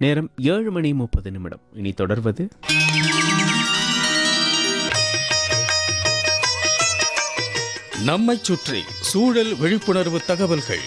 நேரம் ஏழு மணி முப்பது நிமிடம் இனி தொடர்வது நம்மைச் சுற்றி சூழல் விழிப்புணர்வு தகவல்கள்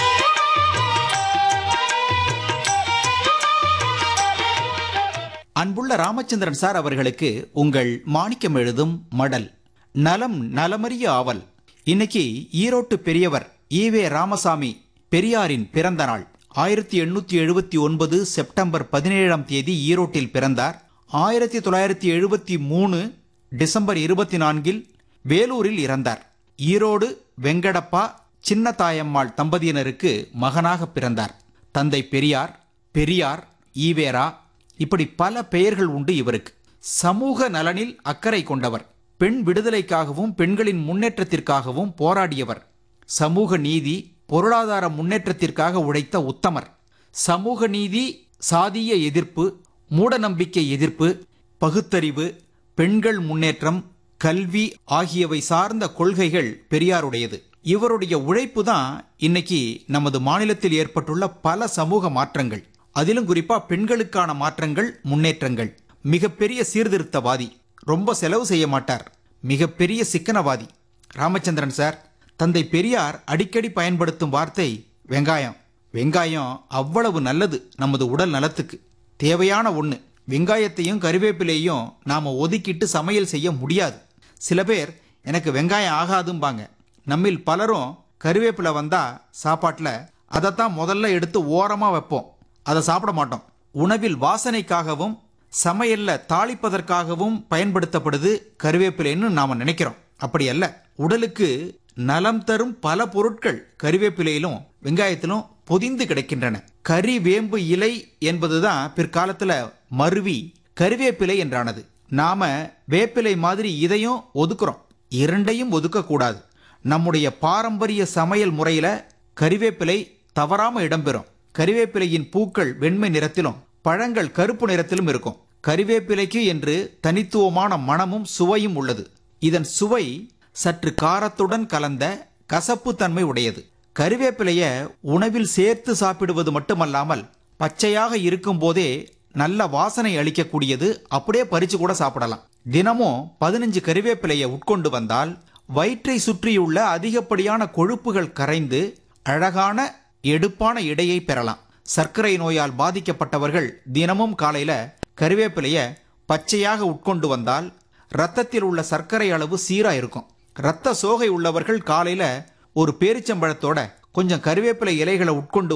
அன்புள்ள ராமச்சந்திரன் சார் அவர்களுக்கு உங்கள் மாணிக்கம் எழுதும் மடல் நலம் நலமறிய ஆவல் இன்னைக்கு ஈரோட்டு பெரியவர் ஈவே ராமசாமி பெரியாரின் பிறந்த நாள் ஆயிரத்தி எண்ணூத்தி எழுபத்தி ஒன்பது செப்டம்பர் பதினேழாம் தேதி ஈரோட்டில் பிறந்தார் ஆயிரத்தி தொள்ளாயிரத்தி எழுபத்தி மூணு டிசம்பர் இருபத்தி நான்கில் வேலூரில் இறந்தார் ஈரோடு வெங்கடப்பா சின்ன தாயம்மாள் தம்பதியினருக்கு மகனாக பிறந்தார் தந்தை பெரியார் பெரியார் ஈவேரா இப்படி பல பெயர்கள் உண்டு இவருக்கு சமூக நலனில் அக்கறை கொண்டவர் பெண் விடுதலைக்காகவும் பெண்களின் முன்னேற்றத்திற்காகவும் போராடியவர் சமூக நீதி பொருளாதார முன்னேற்றத்திற்காக உழைத்த உத்தமர் சமூக நீதி சாதிய எதிர்ப்பு மூடநம்பிக்கை எதிர்ப்பு பகுத்தறிவு பெண்கள் முன்னேற்றம் கல்வி ஆகியவை சார்ந்த கொள்கைகள் பெரியாருடையது இவருடைய உழைப்பு தான் இன்னைக்கு நமது மாநிலத்தில் ஏற்பட்டுள்ள பல சமூக மாற்றங்கள் அதிலும் குறிப்பா பெண்களுக்கான மாற்றங்கள் முன்னேற்றங்கள் மிகப்பெரிய சீர்திருத்தவாதி ரொம்ப செலவு செய்ய மாட்டார் மிகப்பெரிய சிக்கனவாதி ராமச்சந்திரன் சார் தந்தை பெரியார் அடிக்கடி பயன்படுத்தும் வார்த்தை வெங்காயம் வெங்காயம் அவ்வளவு நல்லது நமது உடல் நலத்துக்கு தேவையான ஒன்று வெங்காயத்தையும் கறிவேப்பிலையும் நாம ஒதுக்கிட்டு சமையல் செய்ய முடியாது சில பேர் எனக்கு வெங்காயம் ஆகாதும்பாங்க நம்மில் பலரும் கறிவேப்பிலை வந்தா சாப்பாட்டில் அதைத்தான் முதல்ல எடுத்து ஓரமாக வைப்போம் அதை சாப்பிட மாட்டோம் உணவில் வாசனைக்காகவும் சமையல்ல தாளிப்பதற்காகவும் பயன்படுத்தப்படுது கறிவேப்பிலைன்னு நாம நினைக்கிறோம் அப்படி அல்ல உடலுக்கு நலம் தரும் பல பொருட்கள் கறிவேப்பிலையிலும் வெங்காயத்திலும் பொதிந்து கிடக்கின்றன கறி வேம்பு இலை என்பதுதான் பிற்காலத்துல மருவி கறிவேப்பிலை என்றானது நாம வேப்பிலை மாதிரி இதையும் ஒதுக்குறோம் இரண்டையும் ஒதுக்க கூடாது நம்முடைய பாரம்பரிய சமையல் முறையில கறிவேப்பிலை தவறாம இடம்பெறும் கறிவேப்பிலையின் பூக்கள் வெண்மை நிறத்திலும் பழங்கள் கருப்பு நிறத்திலும் இருக்கும் கறிவேப்பிலைக்கு என்று தனித்துவமான மணமும் சுவையும் உள்ளது இதன் சுவை சற்று காரத்துடன் கலந்த கசப்பு தன்மை உடையது கறிவேப்பிலைய உணவில் சேர்த்து சாப்பிடுவது மட்டுமல்லாமல் பச்சையாக இருக்கும் போதே நல்ல வாசனை அளிக்கக்கூடியது அப்படியே பறிச்சு கூட சாப்பிடலாம் தினமும் பதினஞ்சு கறிவேப்பிலையை உட்கொண்டு வந்தால் வயிற்றை சுற்றியுள்ள அதிகப்படியான கொழுப்புகள் கரைந்து அழகான எடுப்பான இடையை பெறலாம் சர்க்கரை நோயால் பாதிக்கப்பட்டவர்கள் தினமும் காலையில கறிவேப்பிலைய பச்சையாக உட்கொண்டு வந்தால் ரத்தத்தில் உள்ள சர்க்கரை அளவு சீரா இருக்கும் ரத்த சோகை உள்ளவர்கள் காலையில ஒரு பேரிச்சம்பழத்தோட கொஞ்சம் கறிவேப்பிலை இலைகளை உட்கொண்டு